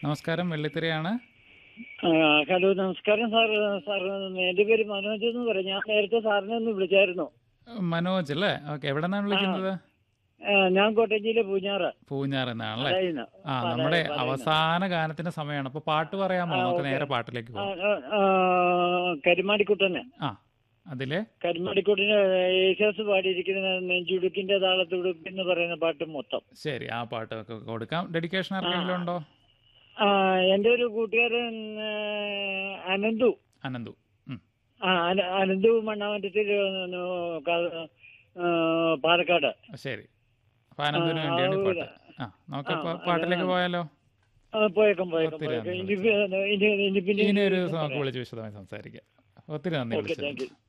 നമസ്കാരം വെള്ളിത്തിരയാണ് ആ, ഹലോ നമസ്കാരം സാർ സാർ എൻ്റെ പേര് മനോജ് എന്ന് പറയും ഞാൻ നേരത്തെ സാറിനെ ഒന്ന് വിളിച്ചായിരുന്നു മനോജ് അല്ലേ ഓക്കെ എവിടെ നിന്നാണ് വിളിക്കുന്നത് ആ, ഞാൻ കോട്ടയം ജില്ല പൂഞ്ഞാറ് പൂഞ്ഞാർ എന്നാണല്ലേ പറയുന്നു ആ നമ്മുടെ അവസാന ഗാനത്തിന്റെ സമയമാണ് അപ്പൊ പാട്ട് പറയാമോ നമുക്ക് നേരെ പാട്ടിലേക്ക് ആ, പോകാം ആ, ആ, കരിമാടിക്കുട്ടന് ആ അതിലെ കരിമാടിക്കുട്ടന് യേശാസ് പാടിയിരിക്കുന്ന നെഞ്ചുടുക്കിന്റെ താളത്തുടുപ്പ് എന്ന് പറയുന്ന പാട്ട് മൊത്തം ശരി ആ പാട്ട് ഒക്കെ കൊടുക്കാം ഡെഡിക്കേഷൻ ആർക്കെങ്കിലും ഉണ്ടോ ആ, എൻ്റെ ഒരു കൂട്ടുകാരൻ ആ, അനന്തു അനന്തു ഉം. ആ അന- അനന്തു മണ്ണാമറ്റത്തിൽ പാലക്കാട് ശരി അപ്പൊ അനന്തിന് വേണ്ടിയാണ് ഈ പാട്ട് ആ നമുക്ക് ആ, പ- പാട്ടിലേക്ക് പോയാലോ ആ, പോയേക്കാം പോയേക്കാം ഒത്തിരി പോയേക്കാം നന്ദി ഇനി ഇനി ഇനി പിന്നെ ഇനി ഒരു ദിവസം നമുക്ക് വിളിച്ച് വിശദമായി സംസാരിക്കാം ഒത്തിരി നന്ദി ഓക്കെ താങ്ക് വിളിച്ചത് യു